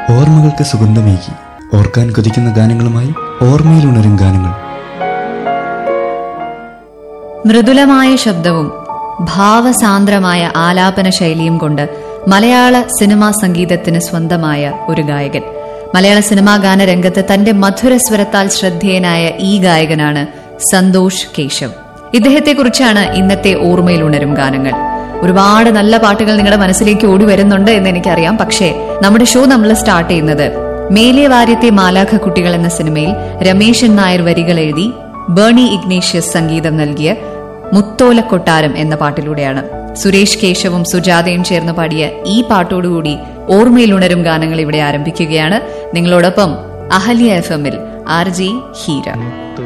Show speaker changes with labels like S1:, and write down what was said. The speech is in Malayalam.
S1: ഓർമ്മകൾക്ക് സുഗന്ധമേകി ഓർക്കാൻ കൊതിക്കുന്ന ഗാനങ്ങളുമായി ഓർമ്മയിലുണരും ഗാനങ്ങൾ
S2: മൃദുലമായ ശബ്ദവും ഭാവസാന്ദ്രമായ ആലാപന ശൈലിയും കൊണ്ട് മലയാള സിനിമാ സംഗീതത്തിന് സ്വന്തമായ ഒരു ഗായകൻ മലയാള സിനിമാ ഗാന രംഗത്ത് തന്റെ മധുരസ്വരത്താൽ ശ്രദ്ധേയനായ ഈ ഗായകനാണ് സന്തോഷ് കേശവ് ഇദ്ദേഹത്തെക്കുറിച്ചാണ് ഇന്നത്തെ ഓർമ്മയിൽ ഉണരും ഗാനങ്ങൾ ഒരുപാട് നല്ല പാട്ടുകൾ നിങ്ങളുടെ മനസ്സിലേക്ക് ഓടി വരുന്നുണ്ട് എന്ന് എനിക്കറിയാം പക്ഷേ നമ്മുടെ ഷോ നമ്മൾ സ്റ്റാർട്ട് ചെയ്യുന്നത് മേലെ വാര്യത്തെ മാലാഖ കുട്ടികൾ എന്ന സിനിമയിൽ രമേശൻ നായർ വരികൾ എഴുതി ബേണി ഇഗ്നേഷ്യസ് സംഗീതം നൽകിയ മുത്തോല കൊട്ടാരം എന്ന പാട്ടിലൂടെയാണ് സുരേഷ് കേശവും സുജാതയും ചേർന്ന് പാടിയ ഈ പാട്ടോടുകൂടി ഓർമ്മയിൽ ഉണരും ഗാനങ്ങൾ ഇവിടെ ആരംഭിക്കുകയാണ് നിങ്ങളോടൊപ്പം അഹല്യ എഫ് എമ്മിൽ ആർ ജി ഹീര